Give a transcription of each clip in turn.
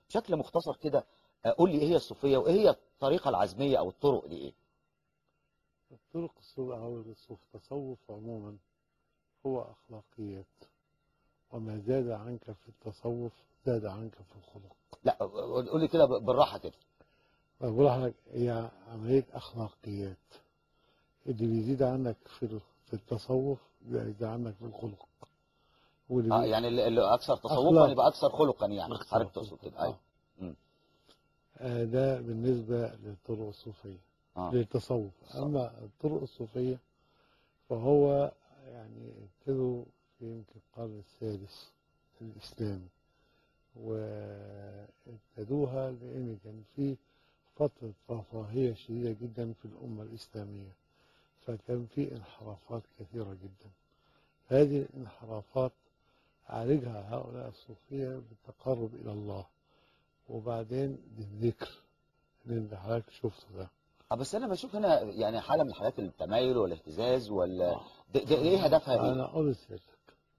بشكل مختصر كده آه، قول لي ايه هي الصوفيه وايه هي الطريقه العزميه او الطرق دي ايه الطرق الصوفية أو الصوف التصوف عموما هو أخلاقيات وما زاد عنك في التصوف زاد عنك في الخلق لا قول لي كده بالراحه كده بقول لحضرتك هي عملية أخلاقيات اللي بيزيد عنك في ال- في التصوف بيزيد عنك في الخلق واللي اه بي- يعني اللي اللي اكثر تصوفا أخلاق. يبقى اكثر خلقا يعني أخلاق. حضرتك تقصد كده آه. ايوه مم. آه، ده بالنسبة للطرق الصوفية اه للتصوف أما الطرق الصوفية فهو يعني ابتدوا في يمكن القرن السادس الإسلامي وابتدوها لأن كان في فترة رفاهية شديدة جدا في الأمة الإسلامية فكان في انحرافات كثيرة جدا هذه الانحرافات عالجها هؤلاء الصوفية بالتقرب إلى الله وبعدين بالذكر اللي حضرتك شفته ده آه، بس انا بشوف هنا يعني حاله من حالات التمايل والاهتزاز ولا ده, ده ايه هدفها أنا دي أقول لسيادتك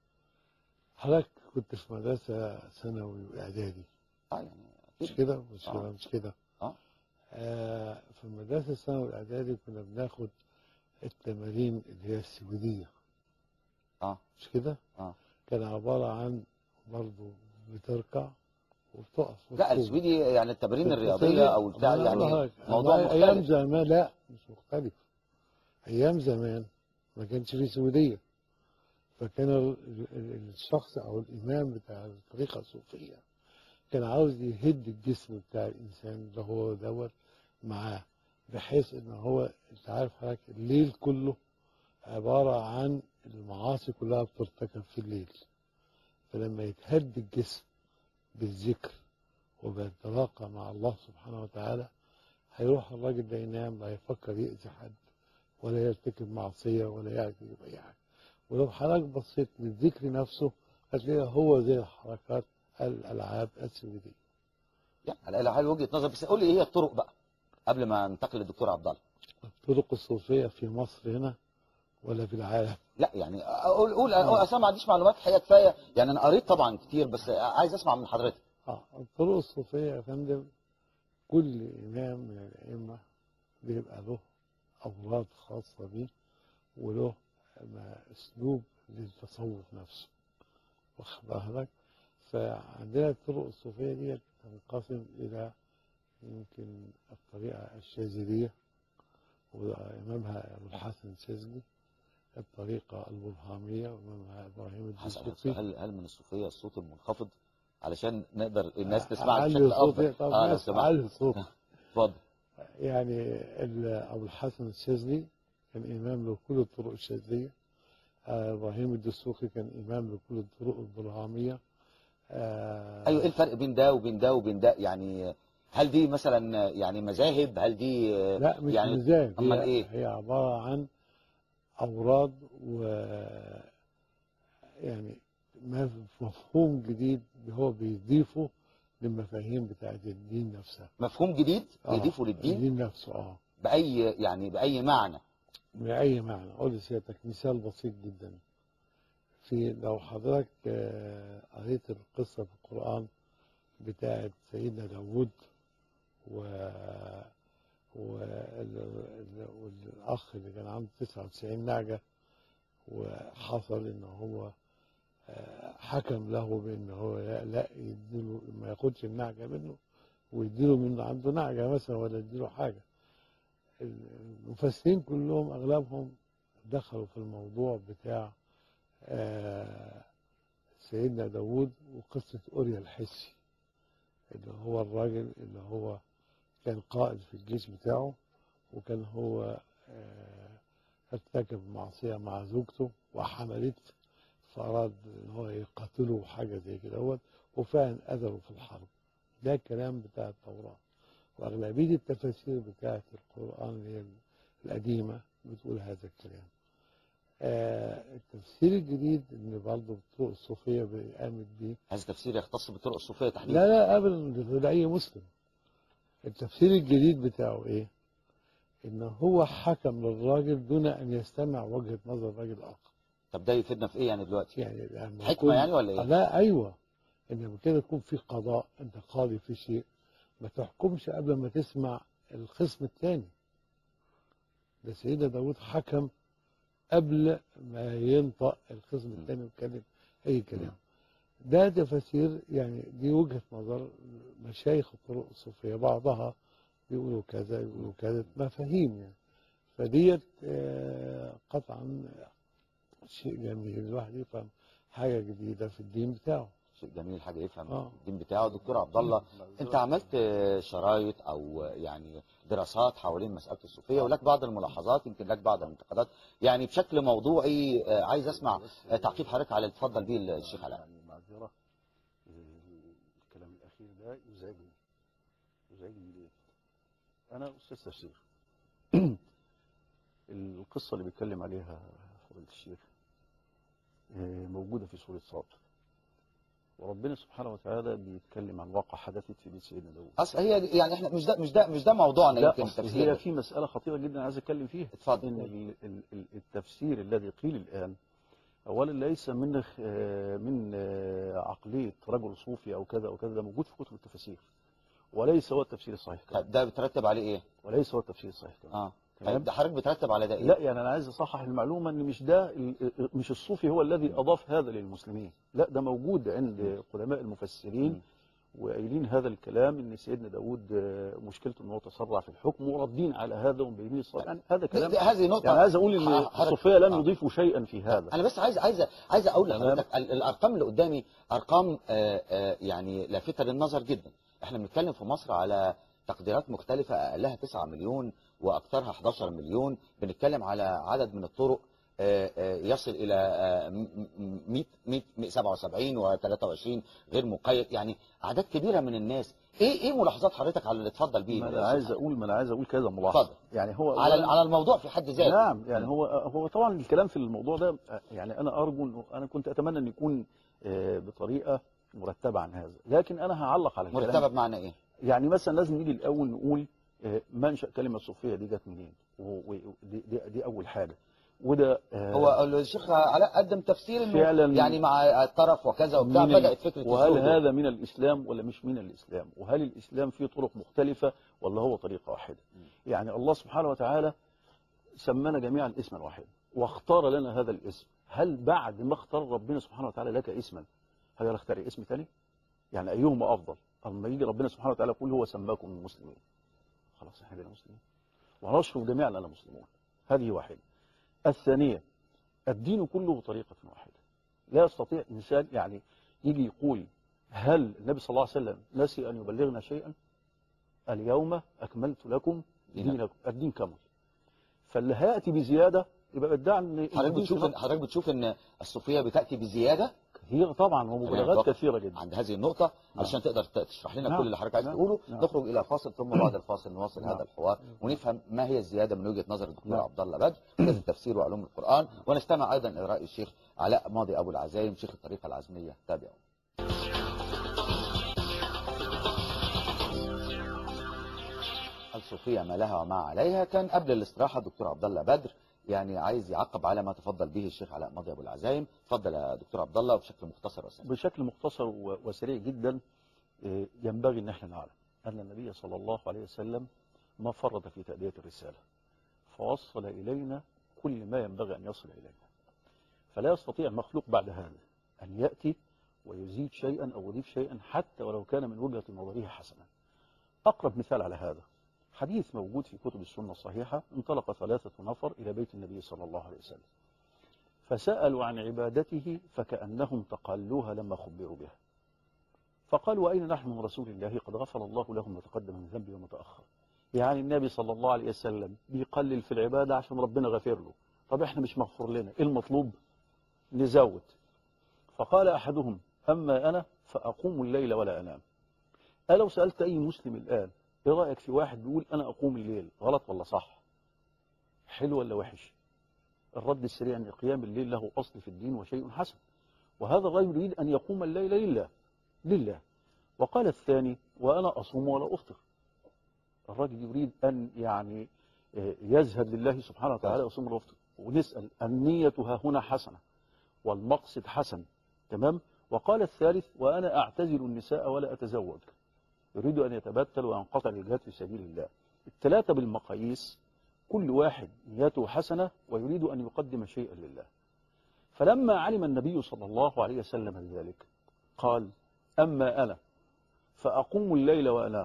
حضرتك كنت في مدرسة ثانوي وإعدادي اه يعني مش أكيد. كده مش آه. كده مش كده آه. آه في المدرسة الثانوي والإعدادي كنا بناخد التمارين اللي هي السويدية اه مش كده اه كان عبارة عن برضه بتركع وبتقف لا وتقوم. السويدي يعني التمارين السويدي- الرياضيه او بتاع أنا أقول يعني لحضرتك، موضوع أنا أيام مختلف زمان لا مش مختلف أيام زمان ما كانش فيه سويدية فكان ال- ال- الشخص أو الإمام بتاع الطريقة الصوفية كان عاوز يهد الجسم بتاع الإنسان اللي هو دوت معاه بحيث إن هو أنت عارف حضرتك الليل كله عبارة عن المعاصي كلها بترتكب في الليل فلما يتهد الجسم بالذكر وبالتلاقى مع الله سبحانه وتعالى هيروح الراجل ده ينام لا يفكر يأذي حد ولا يرتكب معصية ولا يعمل أي حاجة ولو حضرتك بصيت للذكر نفسه هتلاقيه هو زي حركات الألعاب السويدية يعني على الاقل وجهه نظر بس قول لي ايه هي الطرق بقى قبل ما ننتقل للدكتور عبد الله الطرق الصوفية في مصر هنا ولا في العالم لا يعني اقول قول أقول اصلا ما عنديش معلومات حقيقه كفايه يعني انا قريت طبعا كتير بس عايز اسمع من حضرتك آه الطرق الصوفية يا فندم كل إمام من الأئمة بيبقى له أوراد خاصة بيه وله ما أسلوب للتصوف نفسه واخد بالك فعندنا الطرق الصوفية دي تنقسم إلى يمكن الطريقة الشاذلية وإمامها أبو الحسن الشاذلي الطريقة البرهامية وإمامها إبراهيم هسألك الدسوقي سؤال هل من الصوفيه الصوت المنخفض علشان نقدر الناس تسمعك أعلي بشكل صوتي افضل طب اه لو ماشي سمحت أعلي صوتي اتفضل يعني ال- أبو الحسن الشاذلي كان إمام لكل الطرق الشاذلية آه، إبراهيم الدسوقي كان إمام لكل الطرق البرهامية آه، ايوه ايه الفرق بين ده وبين ده وبين ده يعني هل دي مثلا يعني مذاهب هل دي لا مش يعني مزاج أمال هي, إيه؟ هي عبارة عن أوراد و يعني ما- مفهوم جديد هو بيضيفه للمفاهيم بتاعت الدين نفسها مفهوم جديد آه، يضيفه للدين الدين نفسه اه باي يعني باي معنى بأي معنى أقول لسيادتك مثال بسيط جدا في لو حضرتك آه، قريت القصة في القرآن بتاعت سيدنا داوود و وال- ال- والأخ اللي كان عنده 99 نعجة وحصل إن هو آه، حكم له بأن هو لا, لا يديله ما ياخدش النعجة منه ويديله من عنده نعجة مثلا ولا يديله حاجة المفسرين كلهم اغلبهم دخلوا في الموضوع بتاع آه، سيدنا داوود وقصة أوريا الحسي اللي هو الراجل اللي هو كان قائد في الجيش بتاعه وكان هو آه، ارتكب معصية مع زوجته وحملت فأراد إن هو يقتله حاجة زي كده هو وفعلا قتله في الحرب ده الكلام بتاع التوراة وأغلبية التفاسير بتاعة القرآن اللي هي القديمة بتقول هذا الكلام آه التفسير الجديد اللي برضه الطرق الصوفية قامت بيه هذا تفسير يختص بالطرق الصوفيه تحديدا لا لا ابدا لاي مسلم التفسير الجديد بتاعه ايه ان هو حكم للراجل دون ان يستمع وجهه نظر الراجل الاخر طب ده يفيدنا في ايه يعني دلوقتي يعني لما حكمة يكون- يعني ولا إيه؟ لا ايوه ان لما كده يكون في قضاء انت قاضي في شيء ما تحكمش قبل ما تسمع الخصم الثاني ده سيدنا داود حكم قبل ما ينطق الخصم الثاني ويتكلم اي كلام ده تفاسير يعني دي وجهة نظر مشايخ الطرق الصوفية بعضها بيقولوا كذا يقولوا كذا مفاهيم يعني فديت آه، قطعا شيء جميل الواحد يفهم حاجة جديدة في الدين بتاعه شيء جميل حاجه يفهم آه. الدين بتاعه دكتور عبد الله انت عملت آه، شرايط او آه، يعني دراسات حوالين مساله الصوفيه ولك بعض الملاحظات يمكن لك بعض الانتقادات يعني بشكل موضوعي آه، عايز اسمع آه، تعقيب حضرتك على اللي اتفضل بيه الشيخ علاء يعني معذرة الكلام الأخير ده يزعجني يزعجني ليه؟ أنا أستاذ تفسير القصة اللي بيتكلم عليها فضيلة الشيخ آه، موجودة في سورة صاد وربنا سبحانه وتعالى بيتكلم عن واقع حدثت في بيت سيدنا داود اصل هي دي- يعني احنا مش ده مش ده مش ده موضوعنا لا يمكن أصل التفسير هي في مسألة خطيرة جدا عايز أتكلم فيها اتفضل. إن ال- ال- ال- التفسير الذي قيل الآن أولا ليس من آه، من آه، عقلية رجل صوفي أو كذا أو كذا ده موجود في كتب التفاسير وليس هو التفسير الصحيح كمان طيب ده بترتب عليه ايه؟ وليس هو التفسير الصحيح كمان اه تمام. طيب ده حضرتك بترتب على ده ايه؟ لا يعني أنا عايز أصحح المعلومة إن مش ده ال- مش الصوفي هو الذي أضاف هذا للمسلمين لا ده موجود عند قدماء المفسرين وقايلين هذا الكلام ان سيدنا داود آه، مشكلته ان هو تسرع في الحكم وردين على هذا ومبينين الصواب يعني هذا دي- كلام دي- هذه نقطه يعني عايز اقول ان حضرتك- الصوفيه لم آه. يضيفوا شيئا في هذا انا بس عايز عايز عايز اقول تمام. لحضرتك ال- الارقام اللي قدامي ارقام آه، آه، يعني لافته للنظر جدا احنا بنتكلم في مصر على تقديرات مختلفه اقلها 9 مليون واكثرها 11 مليون بنتكلم على عدد من الطرق آه، آه، يصل الى آه، م- م- 100 100 177 و23 غير مقيد يعني اعداد كبيره من الناس ايه ايه ملاحظات حضرتك على اللي اتفضل بيه ما يا انا عايز أستاذ اقول ما انا عايز اقول كذا ملاحظه اتفضل. يعني هو على أولاً- على الموضوع في حد ذاته نعم يعني هو هو طبعا الكلام في الموضوع ده آه، يعني انا ارجو انه انا كنت اتمنى ان يكون آه، بطريقه مرتبه عن هذا لكن انا هعلق على الكلام مرتبه بمعنى ايه؟ يعني مثلا لازم نيجي الاول نقول آه، منشا كلمه صوفيه دي جت منين ودي دي, دي اول حاجه وده آه، هو الشيخ علاء قدم تفسير انه فعلاً يعني مع الطرف وكذا وبتاع من ال- بدات فكره وهل الزهد. هذا من الإسلام ولا مش من الإسلام وهل الإسلام فيه طرق مختلفة ولا هو طريقة واحدة يعني الله سبحانه وتعالى سمانا جميعا اسما واحدا واختار لنا هذا الاسم هل بعد ما اختار ربنا سبحانه وتعالى لك اسما هل يختار اسم ثاني يعني أيهما أفضل أما يجي ربنا سبحانه وتعالى يقول هو سماكم المسلمين خلاص احنا بقينا مسلمين ونشرف جميعا أننا مسلمون هذه واحدة الثانية الدين كله طريقة واحدة لا يستطيع إنسان يعني يجي يقول هل النبي صلى الله عليه وسلم نسي أن يبلغنا شيئا اليوم أكملت لكم دينكم. دينكم الدين كمل فاللي هيأتي بزيادة يبقى ادعى ان حضرتك الدين بتشوف كده إن- حضرتك بتشوف ان الصوفيه بتاتي بزياده كثير طبعا تمام، ومبالغات اتفضل. كثيرة جدا عند هذه النقطه علشان تقدر ت- تشرح لنا نعم، كل اللي حضرتك عايز نعم، تقوله نعم. نخرج الى فاصل ثم بعد الفاصل نواصل نعم. هذا الحوار ونفهم ما هي الزياده من وجهه نظر الدكتور نعم. عبد الله بدر استاذ التفسير وعلوم القران ونستمع ايضا الى راي الشيخ علاء ماضي ابو العزايم شيخ الطريقه العزميه تابعوا الصوفية ما لها وما عليها كان قبل الاستراحة دكتور عبد الله بدر يعني عايز يعقب على ما تفضل به الشيخ علاء ماضي ابو العزايم اتفضل يا دكتور عبد الله وبشكل مختصر وسريع بشكل مختصر و- وسريع جدا آه، ينبغي ان احنا نعلم ان النبي صلى الله عليه وسلم ما فرط في تأدية الرسالة فوصل إلينا كل ما ينبغي أن يصل إلينا فلا يستطيع مخلوق بعد هذا أن يأتي ويزيد شيئا أو يضيف شيئا حتى ولو كان من وجهة نظره حسنا أقرب مثال على هذا حديث موجود في كتب السنة الصحيحة انطلق ثلاثة نفر إلى بيت النبي صلى الله عليه وسلم فسألوا عن عبادته فكأنهم تقالوها لما خبروا بها فقالوا أين نحن من رسول الله قد غفر الله له ما تقدم من ذنبه وما تأخر يعني النبي صلى الله عليه وسلم بيقلل في العبادة عشان ربنا غفر له طب احنا مش مغفور لنا ايه المطلوب نزود فقال أحدهم أما أنا فأقوم الليل ولا أنام ألو سألت أي مسلم الآن إيه رأيك في واحد بيقول أنا أقوم الليل غلط ولا صح حلو ولا وحش الرد السريع أن قيام الليل له أصل في الدين وشيء حسن وهذا الرجل يريد أن يقوم الليل لله لله وقال الثاني وأنا أصوم ولا أفطر الرجل يريد أن يعني آه، يزهد لله سبحانه وتعالى ويصوم ولا يفطر ونسأل النية ها هنا حسنة والمقصد حسن تمام وقال الثالث وأنا أعتزل النساء ولا أتزوج يريد أن يتبتل وينقطع الجهاد في سبيل الله الثلاثة بالمقاييس كل واحد نيته حسنة ويريد أن يقدم شيئا لله فلما علم النبي صلى الله عليه وسلم ذلك قال أما أنا فأقوم الليل وأنام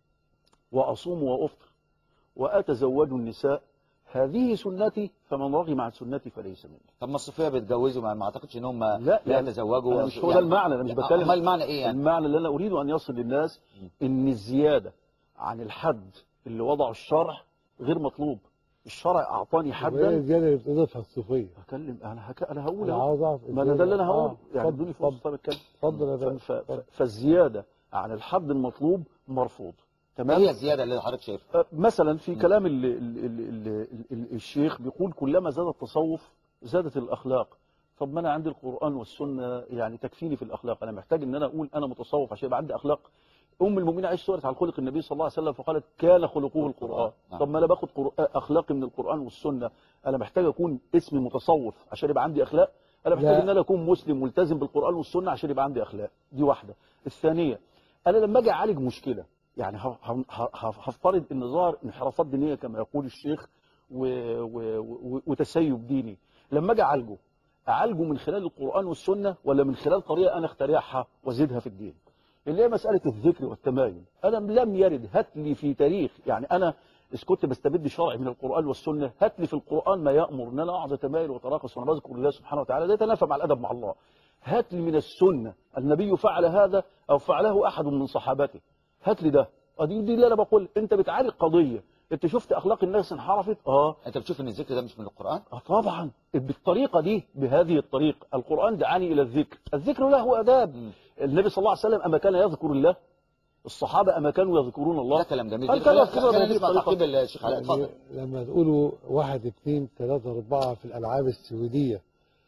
وأصوم وأفطر وأتزوج النساء هذه سنتي فمن رغم عن سنتي فليس مني طب ما الصوفيه بيتجوزوا ما ما اعتقدش ان هم لا، يعني يتزوجوا أنا مش هو ده المعنى أنا مش بتكلم امال المعنى ايه يعني المعنى اللي أنا أريد أن يصل للناس إن الزيادة عن الحد اللي وضعه الشرع غير مطلوب الشرع أعطاني وهي حدا الزياده اللي بتضيفها الصوفيه هكلم أنا هك... أنا هقول انا أهو. عاوز اعرف ما أنا ده اللي أنا هقول آه، يعني اتفضل، ادوني فرصة اتفضل طب أتكلم اتفضل يا ف... فندم ف... ف... اتفضل. فالزيادة عن الحد المطلوب مرفوض ايه تمام هي الزياده اللي حضرتك شايفها أه، مثلا في م. كلام ال ال ال ال ال الشيخ بيقول كلما زاد التصوف زادت الأخلاق طب ما أنا عندي القرآن والسنة يعني تكفيني في الأخلاق أنا محتاج إن أنا أقول أنا متصوف عشان يبقى عندي أخلاق أم المؤمنين عايش سورة على خلق النبي صلى الله عليه وسلم فقالت كان خلقه القرآن نعم. طب ما أنا باخد قرآن أخلاقي من القرآن والسنة أنا محتاج أكون اسمي متصوف عشان يبقى عندي أخلاق أنا محتاج لا. إن أنا أكون مسلم ملتزم بالقرآن والسنة عشان يبقى عندي أخلاق دي واحدة الثانية أنا لما أجي أعالج مشكلة يعني ه- ه- ه- هفترض ان ظهر انحرافات دينيه كما يقول الشيخ و... و... و... وتسيب ديني لما اجي اعالجه اعالجه من خلال القران والسنه ولا من خلال طريقه انا اخترعها وازيدها في الدين اللي هي مساله الذكر والتمايل انا لم يرد هات لي في تاريخ يعني انا إذا كنت بستبد شرعي من القرآن والسنة هات لي في القرآن ما يأمر ان انا اقعد اتمايل واتراقص وانا بذكر الله سبحانه وتعالى ده يتنافى مع الادب مع الله هات لي من السنة النبي فعل هذا او فعله احد من صحابته هات لي ده ادي دي اللي انا بقول انت بتعالج قضيه انت شفت اخلاق الناس انحرفت اه انت بتشوف ان الذكر ده مش من القران آه طبعا بالطريقة دي بهذه الطريقة القرآن دعاني إلى الذكر الذكر له أداب مم. النبي صلى الله عليه وسلم أما كان يذكر الله الصحابة أما كانوا يذكرون الله ده كلام جميل هل جدا كان خلينا- كده خلينا بهذه نسمع الطريقة؟ تعقيب الشيخ علاء اتفضل يعني لما تقولوا واحد اثنين ثلاثة أربعة في الألعاب السويدية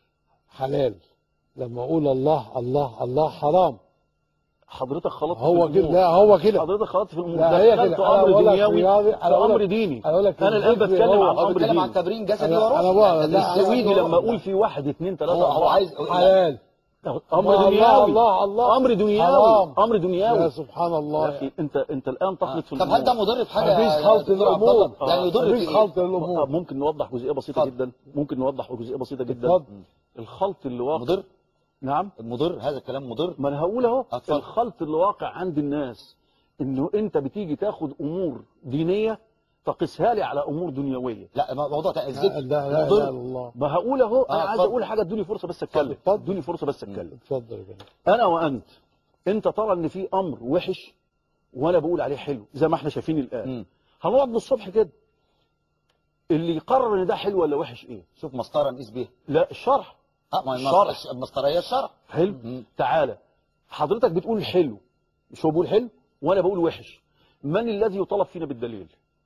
حلال لما أقول الله الله الله حرام حضرتك خلطت هو في كده الأمور. لا هو كده حضرتك خلطت في الأمور لا هي دخلت كده أنا أمر بقول لك دنيوي رياضي في أنا بقول أمر لك ديني أنا بقول لك أنا الآن الذكر بتكلم هو- عن هو أمر بيتكلم عن ديني تمرين جسدي أنا- وروحي أنا بقى- يعني لا، ده أنا- السويدي هو- لما أقول في واحد اثنين ثلاثة هو هو أربعة عايز حلال أمر الله دنيوي الله الله أمر دنيوي حرام. أمر يا دنيوي سبحان يا الله أخي أنت أنت الآن تخلط في طب هل ده الأمور. مضر في حاجه مفيش يا خلط دكتور عبد الأمور. الله؟ يعني يضر في مفيش ايه خلط طب الأمور ممكن نوضح جزئيه بسيطه اتفضل. جدا ممكن نوضح جزئيه بسيطه جدا اتفضل. الخلط اللي واقع مضر نعم مضر هذا الكلام مضر ما انا هقول اهو اتفضل. الخلط اللي واقع عند الناس انه انت بتيجي تاخد امور دينيه تقيسها لي على امور دنيويه لا موضوع تاني لا الذكر لا لا مضر لا الله ما هقول اهو انا آه، عايز اتفضل. اقول حاجه ادوني فرصه بس اتكلم اتفضل. ادوني فرصه بس اتكلم اتفضل يا فندم انا وانت انت ترى ان في امر وحش وانا بقول عليه حلو زي ما احنا شايفين الان مم. هنقعد للصبح كده اللي يقرر ان ده حلو ولا وحش ايه شوف مسطره نقيس بيها لا الشرح اه ما هي الشرع. المسطرة- المسطره هي الشرع حلو مم. تعالى حضرتك بتقول حلو مش هو بيقول حلو وانا بقول وحش من الذي يطلب فينا بالدليل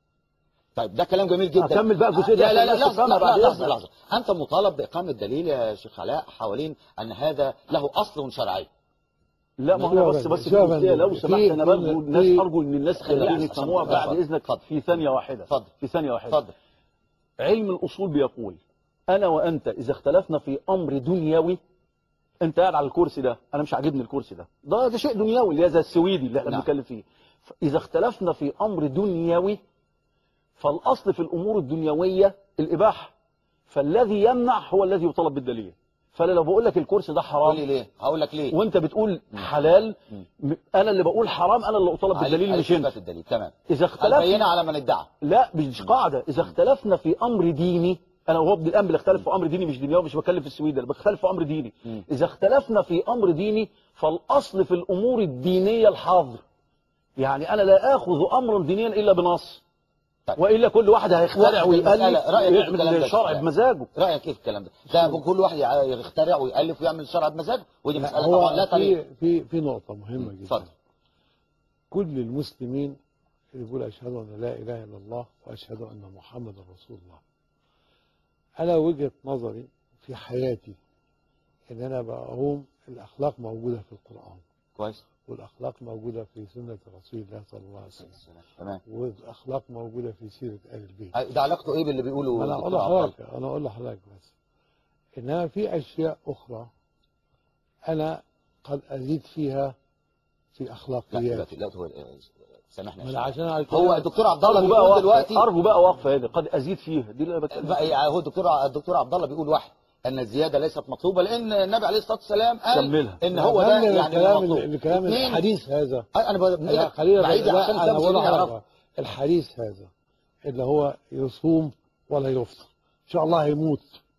طيب ده كلام جميل جدا هكمل بقى الجزء ده لا لا لا عشان الناس لحظه تفهمها لا بعد لا لحظه إذنك. لحظه انت مطالب باقامه دليل يا شيخ علاء حوالين ان هذا له اصل شرعي لا ما هو انا بس بس في شوف يا جزئيه لو فندم، سمحت في- انا في- برجو الناس في- ارجو ان الناس خلينا خليني عشان- يفهموها بعد اتفضل. اذنك اتفضل. في ثانيه واحده اتفضل. في ثانيه واحده اتفضل علم الاصول بيقول انا وانت اذا اختلفنا في امر دنيوي انت قاعد على الكرسي ده انا مش عاجبني الكرسي ده ده ده شيء دنيوي اللي هي زي السويدي اللي احنا نعم. بنتكلم فيه اذا اختلفنا في امر دنيوي فالاصل في الامور الدنيويه الاباحه فالذي يمنع هو الذي يطلب بالدليل فانا لو بقول لك الكرسي ده قول حرام لي ليه هقول لك ليه وانت بتقول حلال مم. م- انا اللي بقول حرام انا اللي اطالب عليك- بالدليل عليك مش انت إثبات الدليل تمام اذا اختلفنا البينه على من ادعى لا مش قاعده اذا اختلفنا في امر ديني انا وهو ابن الان بنختلف في امر ديني مش دنيوي مش بتكلم في السويد انا بختلف في امر ديني مم. اذا اختلفنا في امر ديني فالاصل في الامور الدينيه الحاضر يعني انا لا اخذ امرا دينيا الا بنص طيب. والا كل واحد هيخترع واحد المسألة، ويالف رأيك في الكلام ده ويعمل يا شرع شيخ؟ بمزاجه رايك ايه في الكلام ده ده كل واحد يع- يخترع ويالف ويعمل شرع بمزاجه ودي لا، مساله طبعا لا هو طريق في في في نقطة مهمة مم. جدا اتفضل كل المسلمين اللي بيقول أشهد أن لا إله إلا الله وأشهد أن محمدا رسول الله أنا وجهة نظري في حياتي إن أنا بقوم الأخلاق موجودة في القرآن كويس والأخلاق موجودة في سنة رسول الله صلى الله عليه وسلم تمام والأخلاق موجودة في سيرة آل البيت ده علاقته ايه باللي بيقوله ما أنا الدكتور أقول عبد الله؟ لحضرتك أنا أقول لحضرتك بس إنما في أشياء أخرى أنا قد ازيد فيها في لا اخلاقيات دلوقتي دلوقتي هو سامحني يا ما شيخ. أنا عشان أقول- هو الدكتور عبد الله ارجو بقى بيقول وقفه دلوقتي ارجو بقى وقفه هذه قد ازيد فيها دي اللي انا بتكلم بقى يعني هو الدكتور الدكتور عبد الله بيقول واحد ان الزياده ليست مطلوبه لان النبي عليه الصلاه والسلام قال كملها. ان هو ده أكمل يعني الكلام المطلوب الكلام اثنين، الحديث هذا انا ب- لا خلينا بعيد لا عشان انا كام بقول سنين يعرفوا لحضرتك الحديث هذا اللي هو يصوم ولا يفطر ان شاء الله هيموت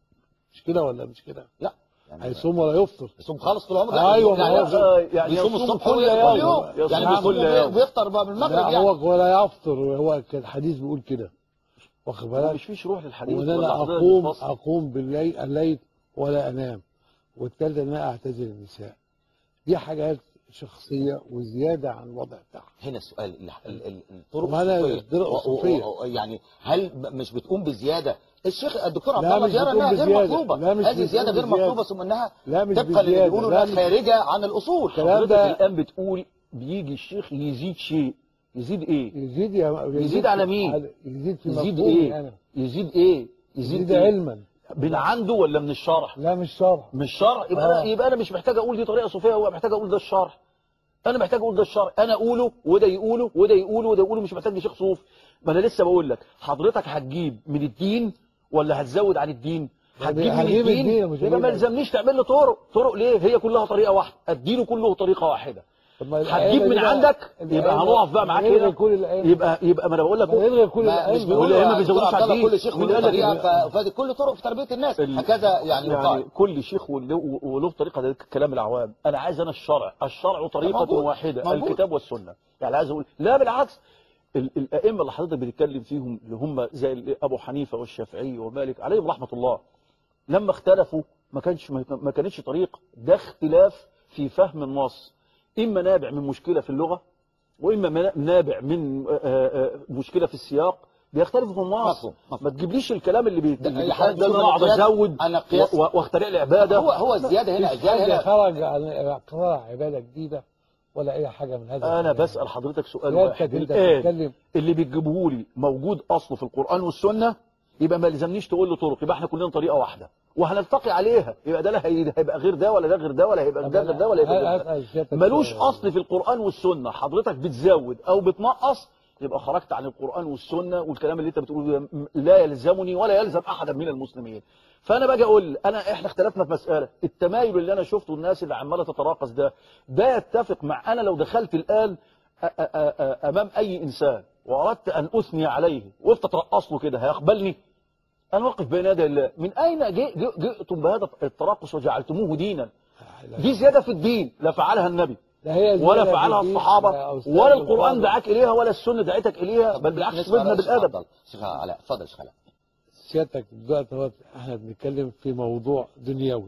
مش كده ولا مش كده لا يعني هيصوم ولا يفطر يصوم خالص طول عمره أيوة، ما يعني هو- يعني بيصوم يصوم الصبح كل ويفطر يوم. يوم يعني يصوم بيصوم كل يوم. وبيفطر بقى بالمغرب لا يعني هو ولا يفطر هو كان الحديث بيقول كده واخد هو بالك مش فيش روح للحديث وان ولا انا حضرتك اقوم بتفصل. اقوم بالليل الليل ولا انام والثالثه ان انا اعتزل النساء دي حاجات شخصيه وزياده عن الوضع بتاعها هنا السؤال ال- ال- ال- الطرق ما أنا الصوفية. الطرق و- و- الصوفية. و- يعني هل ب- مش بتقوم بزياده الشيخ الدكتور عبد لا، الله مش بيرى بتقوم انها غير بزيادة. مطلوبه لا، مش هذه بتقوم زياده غير بزيادة. مطلوبه ثم انها لا مش طبقا اللي بزيادة. بيقولوا لا انها مش- خارجه عن الاصول الكلام حضرتك ده- الان بتقول بيجي الشيخ يزيد شيء يزيد ايه يزيد يا يزيد على مين؟ على- يزيد في يزيد مفهومي ايه انا يزيد ايه يزيد يزيد إيه؟ علما من عنده ولا من الشرح لا مش شرح مش شرح يبقى آه. انا يبقى انا مش محتاج اقول دي طريقه صوفيه هو محتاج اقول ده الشرح انا محتاج اقول ده الشرح انا اقوله وده يقوله وده يقوله وده يقوله مش محتاج لشيخ صوف ما انا لسه بقول لك حضرتك هتجيب من الدين ولا هتزود عن الدين هتجيب من هجيب الدين الدين، مش يبقى ما هجيب- يلزمنيش تعمل لي طرق طرق ليه هي كلها طريقه واحده الدين كله طريقه واحده طب ما هتجيب الأئمة من دي بقى- عندك يبقى الأئمة- هنقف بقى معاك نلغي هنا كل الأئمة يبقى يبقى ما انا بقول لك ما نلغي كل ما مش الأئمة بيقولوا والأئمة يا بيزودوش دكتور عبد على الله الدين. كل شيخ من له قال لك طريقه إن- ف- فدي كل طرق في تربيه الناس ال- هكذا يعني يعني يقال كل شيخ وله وله طريقه ده كلام العوام انا عايز انا الشرع الشرع طريقه موجود. واحده موجود. الكتاب والسنه يعني عايز اقول لا بالعكس ال- الائمه اللي حضرتك بتتكلم فيهم اللي هم زي ال- ابو حنيفه والشافعي ومالك عليهم رحمه الله لما اختلفوا ما كانش ما كانتش طريق ده اختلاف في فهم النص اما نابع من مشكله في اللغه واما منا- نابع من آه، آه، مشكله في السياق بيختلفوا في النص مفهوم، مفهوم. ما تجيبليش الكلام اللي بي- ده- اللي أي بيحدد حد ده اللي انا يقول اقعد القياس- ازود أنا قياس- و- و- واخترع لي عباده هو هو الزياده هنا مفيش الزياده حاجة هنا خرج عن اختراع عبادة جديدة ولا أي حاجة من هذا انا الكلام. بسال حضرتك سؤال سيادتك واحد أنت الان بتتكلم اللي بتجيبه لي موجود اصله في القران والسنه يبقى ما لزمنيش تقول له طرق يبقى احنا كلنا طريقه واحده وهنلتقي عليها يبقى ده لا هي- هيبقى غير ده ولا ده غير ده ولا هيبقى طب ده غير ده ولا هيبقى غير ده هسأل سيادتك ملوش سؤال. اصل في القران والسنه حضرتك بتزود او بتنقص يبقى خرجت عن القران والسنه والكلام اللي انت بتقوله ده لا يلزمني ولا يلزم احدا من المسلمين فانا باجي اقول انا احنا اختلفنا في مساله التمايل اللي انا شفته الناس اللي عماله تتراقص ده ده يتفق مع انا لو دخلت الان أ- أ- أ- امام اي انسان واردت ان اثني عليه وقفت اترقص له كده هيقبلني انا واقف بين يدي الله من اين جئ- جئ- جئتم بهذا الترقص وجعلتموه دينا لا. دي زياده في الدين لا فعلها النبي لا هي ولا زيادة فعلها في الدين الصحابة يا أستاذ ولا القرآن الفاضل. دعاك إليها ولا السنة دعتك إليها بل بالعكس بالنسبة صبرنا للشيخ بالأدب عبد الله. شيخ علاء اتفضل يا شيخ علاء سيادتك دلوقتي هو احنا بنتكلم في موضوع دنيوي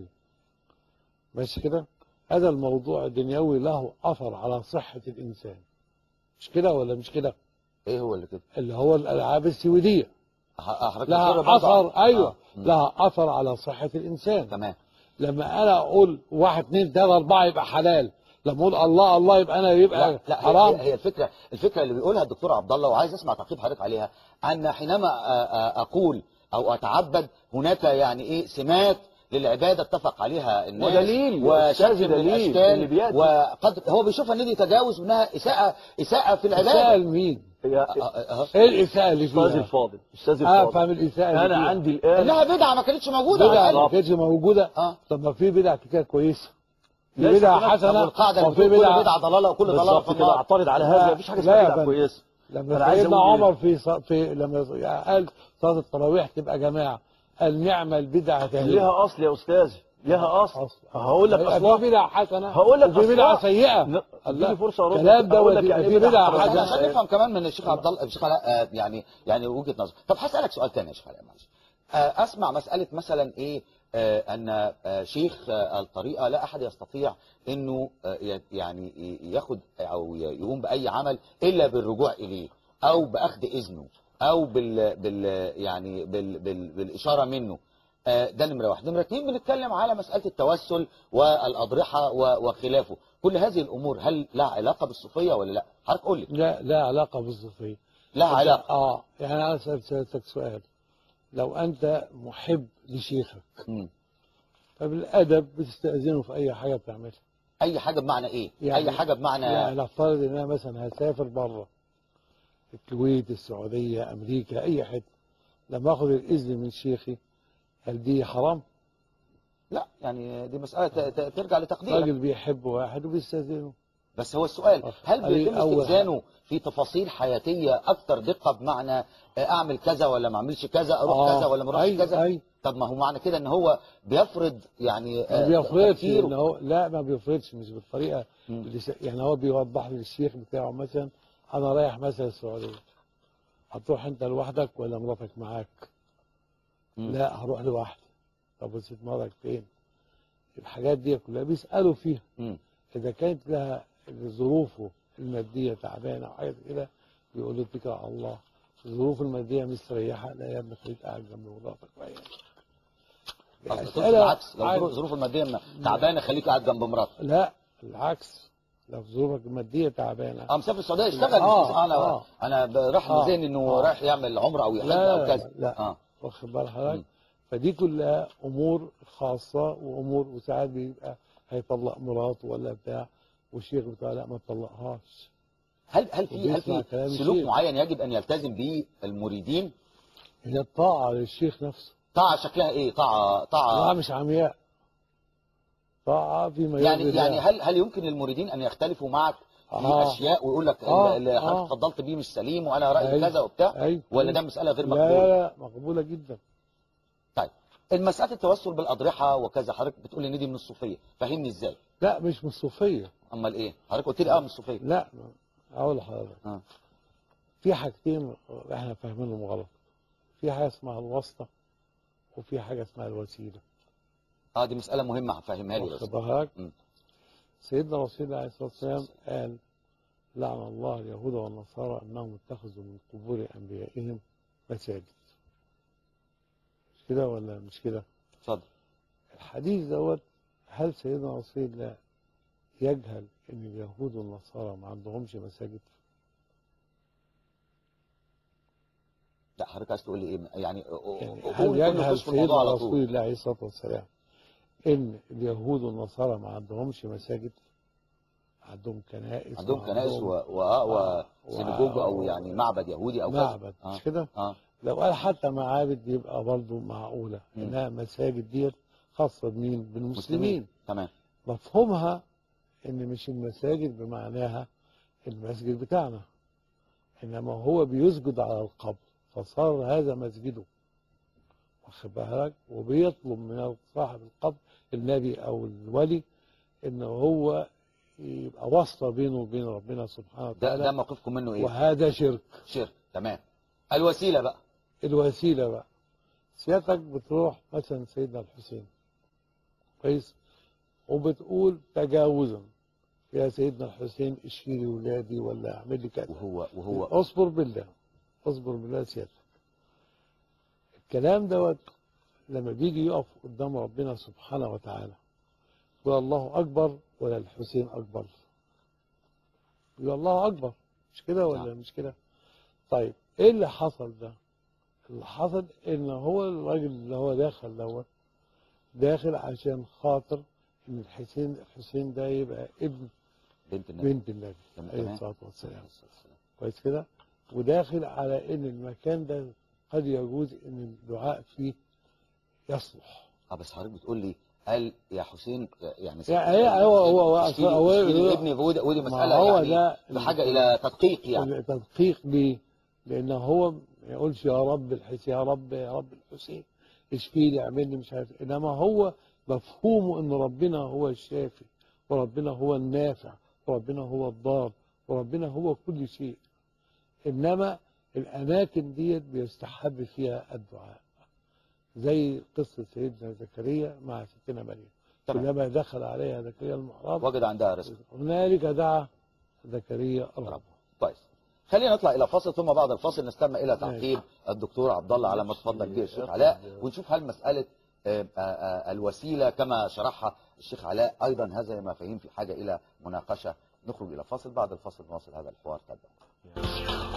ماشي كده هذا الموضوع الدنيوي له اثر على صحة الانسان مش كده ولا مش كده ايه هو اللي كده اللي هو الالعاب السويدية ح- حضرتك بتصر لها برضه على- اثر ايوه آه. مم. لها اثر على صحة الانسان تمام لما انا اقول واحد اثنين ثلاثة اربعة يبقى حلال لما اقول الله الله يبقى انا يبقى لا, لا حرام هي, هي الفكره الفكره اللي بيقولها الدكتور عبد الله وعايز اسمع تعقيب حضرتك عليها ان حينما آ- آ- اقول او اتعبد هناك يعني ايه سمات للعباده اتفق عليها الناس ودليل، وشكل أستاذ من دليل الاشكال اللي بيأتي. وقد هو بيشوفها ان دي تجاوز منها اساءه اساءه في العباده سأل مين يا آه، آه، آه. ايه الاساءة اللي أستاذ فيها الفاضل أستاذ اه الفاضل فاهم الاساءة اللي أنا فيها. عندي الآن انها بدعه ما كانتش موجوده على بدعة الأقل. ما كانتش موجودة اه طب ما في بدعة كتير كويسة في ليس بدعة هناك- حسنة والقاعده اللي وفي بتقول كل بدعة بدعه ضلاله وكل ضلاله بالظبط في كده النار أعترض على لا، هذا مفيش حاجة لا يا اسمها بدعة فندم. كويسة لما أنا عايز سيدنا أقول إيه؟ عمر في ص... في لما قال صلاة التراويح تبقى جماعة قال نعم البدعة تهليل ليها أصل يا أستاذ ليها أصل أصل. هقول لك يبقى أصلها في بدعة حسنة هقول لك وفي بدعة أصلها. سيئة لا، الله. اديني فرصة أرد كلام أقول دوت لك يبقى يعني في إيه بدعة بدعة عشان حسنة عشان نفهم كمان من الشيخ عبد الله الشيخ علاء آه، يعني يعني وجهه نظر طب هسالك سؤال تاني يا شيخ علاء معلش آه، اسمع مساله مثلا ايه آه، ان آه، شيخ آه، الطريقه لا احد يستطيع انه آه، ي- يعني ي- ياخد او ي- يقوم باي عمل الا بالرجوع اليه او باخذ اذنه او بال بال يعني بال بال بالاشاره منه آه، ده نمره واحد نمره اثنين بنتكلم على مساله التوسل والاضرحه و- وخلافه كل هذه الامور هل لها علاقه بالصوفيه ولا لا حضرتك قول لي لا لا علاقة بالصوفية لها علاقه اه يعني انا اسال سيادتك سؤال لو انت محب لشيخك مم. فبالادب بتستاذنه في اي حاجه بتعملها اي حاجه بمعنى ايه يعني- اي حاجه بمعنى يعني نفترض ان انا مثلا هسافر بره الكويت السعوديه امريكا اي حته لما اخذ الاذن من شيخي هل دي حرام؟ لا يعني دي مساله ت- ت- ترجع لتقديرك راجل بيحب واحد وبيستاذنه بس هو السؤال هل أي بيتم أول استئذانه في تفاصيل حياتيه اكثر دقه بمعنى آه، اعمل كذا ولا ما اعملش كذا اروح آه، كذا ولا ما اروحش أي- كذا أي. طب ما هو معنى كده ان هو بيفرض يعني ما آه، بيفرضش تفكيره. ان هو لا ما بيفرضش مش بالطريقه مم. اللي س- يعني هو بيوضح للشيخ بتاعه مثلا انا رايح مثلا السعوديه هتروح انت لوحدك ولا مراتك معاك؟ مم. لا هروح لوحدي طب وست مراتك فين؟ الحاجات دي كلها بيسالوا فيها مم. اذا كانت لها ظروفه الماديه تعبانه او حاجه كده بيقول له اتكل على الله الظروف الماديه مستريحه لا يا ابني خليك قاعد جنب مراتك وعيالك أصل تقصد أسئلة العكس لو عن- ظروف- ظروف الماديه م- تعبانه خليك قاعد جنب مراتك لا العكس لو ظروفك الماديه تعبانه اه مسافر السعوديه يشتغل آه، مش انا آه. انا ب- راح آه، مزين انه آه. رايح يعمل عمره او يحج لا او لا كذا لا اه واخد بال مم. حضرتك فدي كلها امور خاصه وامور وساعات بيبقى هيطلق مراته ولا بتاع والشيخ بتاعه لا ما تطلقهاش هل هل في هل وبيسمع في كلام سلوك الشيخ. معين يجب ان يلتزم به المريدين هي الطاعه للشيخ نفسه طاعه شكلها ايه طاعه طاعه طاعه مش عمياء طاعه فيما يعني يرضي يعني الله. هل هل يمكن للمريدين ان يختلفوا معك في آه. اشياء ويقول لك آه، اللي حضرتك آه. اتفضلت بيه مش سليم وانا رايي أيوة. كذا وبتاع أيوة. ولا ده مساله غير لا مقبوله لا لا مقبوله جدا طيب المساله التوسل بالاضرحه وكذا حضرتك بتقول ان دي من الصوفيه فهمني ازاي لا مش من الصوفيه امال ايه حضرتك قلت لي اه من الصوفيه لا اقول لحضرتك اه في حاجتين احنا فاهمينهم غلط في حاجه اسمها الواسطه وفي حاجه اسمها الوسيله اه دي مساله مهمه فهمها لي بس واخد بالك مم. سيدنا رسول الله عليه الصلاه والسلام قال لعن الله اليهود والنصارى انهم اتخذوا من قبور انبيائهم مساجد مش كده ولا مش كده اتفضل الحديث دوت هل سيدنا رسول الله يجهل ان اليهود والنصارى ما عندهمش مساجد لا حضرتك عايز تقول لي ايه يعني يعني قول- هل قول يجهل نخش في الموضوع سيدنا على رسول طول الله عليه الصلاه والسلام ان اليهود والنصارى ما عندهمش مساجد عندهم كنائس عندهم كنائس و... وعندهم و... آه، وسيناجوج او و- يعني معبد يهودي او كذا معبد اه مش كده اه لو قال حتى معابد يبقى برضه معقوله مم. انها مساجد ديت خاصه بمين بالمسلمين تمام مفهومها ان مش المساجد بمعناها المسجد بتاعنا انما هو بيسجد على القبر فصار هذا مسجده واخد بالك وبيطلب من صاحب القبر النبي او الولي ان هو يبقى واسطه بينه وبين ربنا سبحانه ده ده وتعالى موقفكم منه ايه وهذا شرك شرك تمام الوسيله بقى الوسيله بقى سيادتك بتروح مثلا سيدنا الحسين كويس وبتقول تجاوزا يا سيدنا الحسين اشفي لي ولادي ولا اعمل لي كذا وهو وهو اصبر بالله اصبر بالله سيادتك الكلام دوت لما بيجي يقف قدام ربنا سبحانه وتعالى يقول الله اكبر ولا الحسين اكبر يقول الله اكبر مش كده ولا نعم. مش كده طيب ايه اللي حصل ده اللي حصل ان هو الراجل اللي هو داخل دوت داخل عشان خاطر ان الحسين الحسين ده يبقى ابن بنت النبي بنت النبي تمام. عليه الصلاه والسلام كويس كده وداخل على ان المكان ده قد يجوز ان الدعاء فيه يصلح اه بس حضرتك بتقول لي قال يا حسين يعني يعني هي- هو- هو- هو- اشفي لي- هو- اشفي لي هو- ابني ودي ودي ما مساله هو يعني ده بحاجه الى تدقيق يعني تدقيق ليه؟ لان هو ما يقولش يا رب الحسين يا رب يا رب الحسين اشفي لي اعمل لي مش عارف انما هو مفهومه ان ربنا هو الشافي وربنا هو النافع وربنا هو الضار وربنا هو كل شيء انما الاماكن ديت بيستحب فيها الدعاء زي قصه سيدنا زكريا مع ستنا مريم تمام. كلما دخل عليها زكريا المحراب وجد عندها رزق هنالك دعا زكريا ربه كويس خلينا نطلع الى فاصل ثم بعد الفاصل نستمع الى تعقيب الدكتور عبد الله على ما تفضل به الشيخ علاء ونشوف هل مساله آه، آه، آه، الوسيله كما شرحها الشيخ علاء ايضا هذا مفاهيم في حاجه الى مناقشه نخرج الى فاصل بعد الفاصل نواصل هذا الحوار تبع